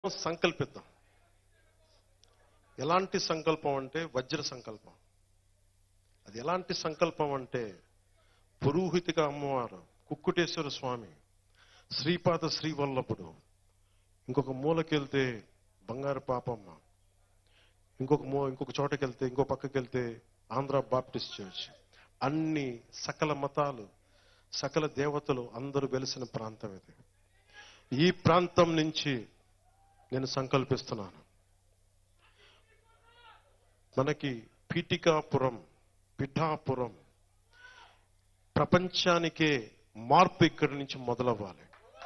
సంకల్పిద్దాం ఎలాంటి సంకల్పం అంటే వజ్ర సంకల్పం అది ఎలాంటి సంకల్పం అంటే పురోహితిక అమ్మవారు కుక్కుటేశ్వర స్వామి శ్రీపాద శ్రీవల్లభుడు ఇంకొక మూలకెళ్తే బంగారు పాపమ్మ ఇంకొక మూ ఇంకొక చోటకి వెళ్తే ఇంకో పక్కకి వెళ్తే ఆంధ్ర బాప్టిస్ట్ చర్చ్ అన్ని సకల మతాలు సకల దేవతలు అందరూ వెలిసిన ప్రాంతం ఇది ఈ ప్రాంతం నుంచి నేను సంకల్పిస్తున్నాను మనకి పీఠికాపురం పిఠాపురం ప్రపంచానికే మార్పు ఇక్కడి నుంచి మొదలవ్వాలి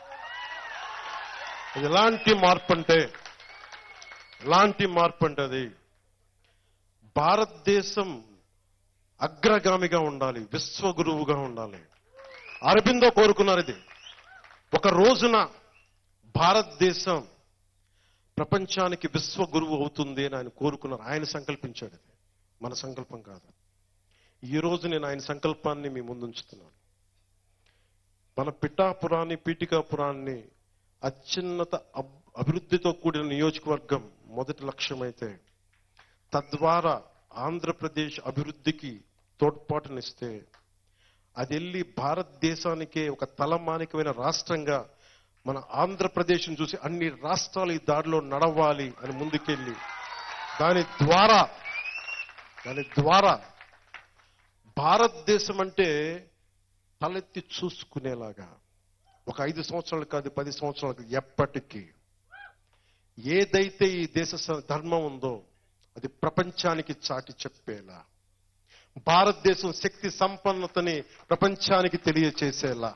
అది ఎలాంటి మార్పు అంటే ఎలాంటి మార్పు అంటే అది భారతదేశం అగ్రగామిగా ఉండాలి విశ్వగురువుగా ఉండాలి అరబిందో కోరుకున్నారు ఇది ఒక రోజున భారతదేశం ప్రపంచానికి విశ్వ గురువు అవుతుంది అని ఆయన కోరుకున్నారు ఆయన సంకల్పించాడు అది మన సంకల్పం కాదు ఈ రోజు నేను ఆయన సంకల్పాన్ని మీ ముందు ఉంచుతున్నాను మన పిఠాపురాన్ని పీఠికాపురాన్ని అత్యున్నత అబ్- అభివృద్ధితో కూడిన నియోజకవర్గం మొదటి లక్ష్యమైతే తద్వారా ఆంధ్రప్రదేశ్ అభివృద్ధికి తోడ్పాటునిస్తే అది వెళ్ళి భారతదేశానికే ఒక తలమానికమైన రాష్ట్రంగా మన ఆంధ్రప్రదేశ్ చూసి అన్ని రాష్ట్రాలు ఈ దారిలో నడవాలి అని ముందుకెళ్ళి దాని ద్వారా దాని ద్వారా భారతదేశం అంటే తలెత్తి చూసుకునేలాగా ఒక ఐదు సంవత్సరాలు కాదు పది సంవత్సరాలకు ఎప్పటికీ ఏదైతే ఈ దేశ స- ధర్మం ఉందో అది ప్రపంచానికి చాటి చెప్పేలా భారతదేశం శక్తి సంపన్నతని ప్రపంచానికి తెలియచేసేలా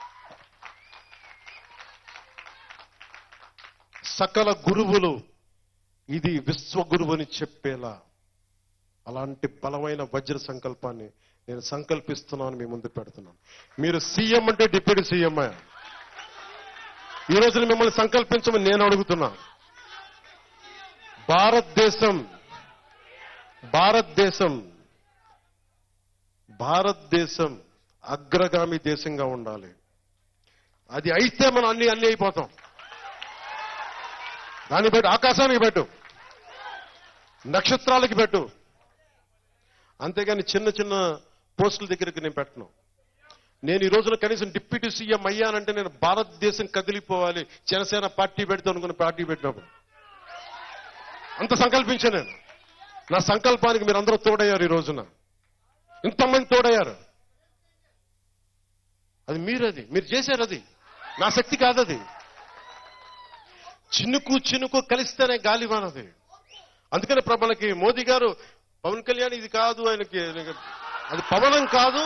సకల గురువులు ఇది విశ్వగురువు అని చెప్పేలా అలాంటి బలమైన వజ్ర సంకల్పాన్ని నేను సంకల్పిస్తున్నాను మీ ముందు పెడుతున్నాను మీరు సీఎం అంటే డిప్యూటీ సీఎం ఈ రోజున మిమ్మల్ని సంకల్పించమని నేను అడుగుతున్నాను భారతదేశం భారతదేశం భారతదేశం అగ్రగామి దేశంగా ఉండాలి అది అయితే మనం అన్ని అన్ని అయిపోతాం దాన్ని పెట్టు ఆకాశానికి పెట్టు నక్షత్రాలకి పెట్టు అంతేగాని చిన్న చిన్న పోస్టుల దగ్గరికి నేను పెట్టను నేను ఈ రోజున కనీసం డిప్యూటీ సీఎం అయ్యానంటే నేను భారతదేశం కదిలిపోవాలి జనసేన పార్టీ పెడితే అనుకున్న పార్టీ పెట్టినప్పుడు అంత సంకల్పించాను నేను నా సంకల్పానికి మీరు అందరూ తోడయ్యారు ఈ రోజున ఇంతమంది తోడయ్యారు అది మీరది మీరు చేశారు అది నా శక్తి కాదది చినుకు చినుకు కలిస్తేనే గాలి వానది అందుకని ప్ర- మనకి మోదీ గారు పవన్ కళ్యాణ్ ఇది కాదు ఆయనకి అది పవనం కాదు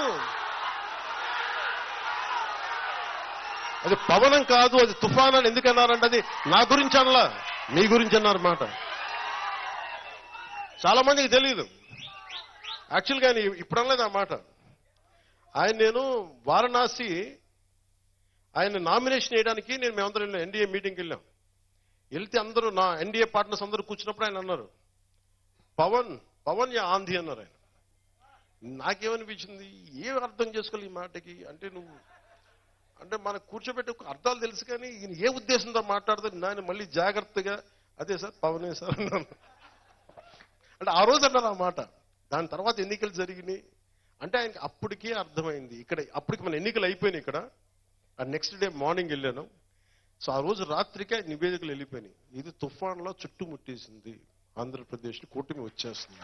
అది పవనం కాదు అది తుఫాన్ అని ఎందుకు అన్నారంటే అది నా గురించి అనలా మీ గురించి అన్నారు మాట చాలా మందికి తెలియదు యాక్చువల్గా ఆయన ఇప్పుడు అనలేదు ఆ మాట ఆయన నేను వారణాసి ఆయన నామినేషన్ వేయడానికి నేను మేమందరం వెళ్ళాం ఎన్డీఏ మీటింగ్కి వెళ్ళాం వెళ్తే అందరూ నా ఎన్డీఏ పార్ట్నర్స్ అందరూ కూర్చున్నప్పుడు ఆయన అన్నారు పవన్ పవన్ యా ఆంధీ అన్నారు ఆయన నాకేమనిపించింది ఏం అర్థం చేసుకోవాలి ఈ మాటకి అంటే నువ్వు అంటే మనకు కూర్చోబెట్టి ఒక అర్థాలు తెలుసు కానీ ఈయన ఏ ఉద్దేశంతో మాట్లాడుతుంది నాయన మళ్ళీ జాగ్రత్తగా అదే సార్ పవనే సార్ అన్నాను అంటే ఆ రోజు అన్నారు ఆ మాట దాని తర్వాత ఎన్నికలు జరిగినాయి అంటే ఆయనకి అప్పటికే అర్థమైంది ఇక్కడ అప్పటికి మన ఎన్నికలు అయిపోయినాయి ఇక్కడ ఆ నెక్స్ట్ డే మార్నింగ్ వెళ్ళాను సో ఆ రోజు రాత్రికే నివేదికలు వెళ్ళిపోయినాయి ఇది తుఫాన్లో చుట్టుముట్టేసింది ఆంధ్రప్రదేశ్ కూటమి వచ్చేస్తుంది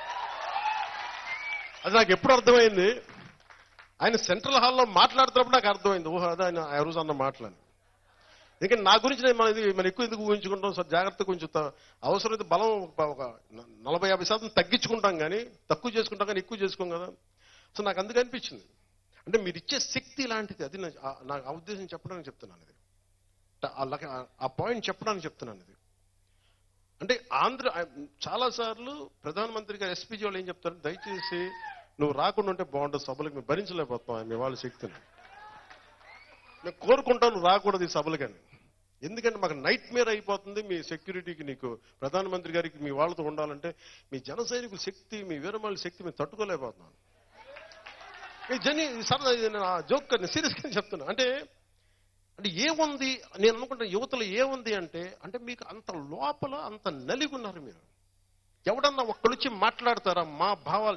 అది నాకు ఎప్పుడు అర్థమైంది ఆయన సెంట్రల్ హాల్లో మాట్లాడుతున్నప్పుడు నాకు అర్థమైంది ఓహో అదే ఆయన ఆ రోజు అన్న మాటలని ఎందుకంటే నా గురించి నేను మన ఇది మనం ఎక్కువ ఎందుకు ఊహించుకుంటాం సార్ జాగ్రత్తగా కొంచెం త- అవసరమైతే బలం ఒక- ఒక న- నలభై యాభై శాతం తగ్గించుకుంటాం కానీ తక్కువ చేసుకుంటాం కానీ ఎక్కువ చేసుకోం కదా సో నాకు అందుకు అనిపించింది అంటే మీరు ఇచ్చే శక్తి లాంటిది అది నా- ఆ- నాకు ఆ ఉద్దేశం చెప్పడానికి చెప్తున్నాను ఇది ట- ఆ లక- ఆ- ఆ పాయింట్ చెప్పడానికి చెప్తున్నాను ఇది అంటే ఆంధ్ర చాలా సార్లు ప్రధానమంత్రి గారు ఎస్పీజీ వాళ్ళు ఏం చెప్తారు దయచేసి నువ్వు రాకుండా ఉంటే బాగుంటుంది సభలకు మేము భరించలేకపోతాం మీ వాళ్ళ శక్తిని మేము కోరుకుంటాం నువ్వు రాకూడదు ఈ సభలకని ఎందుకంటే మాకు నైట్ మేర్ అయిపోతుంది మీ సెక్యూరిటీకి నీకు ప్రధానమంత్రి గారికి మీ వాళ్ళతో ఉండాలంటే మీ జన సైనికుల శక్తి మీ వీరమాల శక్తి మేము తట్టుకోలేకపోతున్నాం ఈ జని సరదా ఇది నేను ఆ జోక్ సీరియస్గా చెప్తున్నా అంటే అంటే ఏముంది నేను అనుకుంటా యువతలో ఏముంది అంటే అంటే మీకు అంత లోపల అంత నలిగి ఉన్నారు మీరు ఎవడన్నా ఒక్కడొచ్చి మాట్లాడతారా మా భావాలు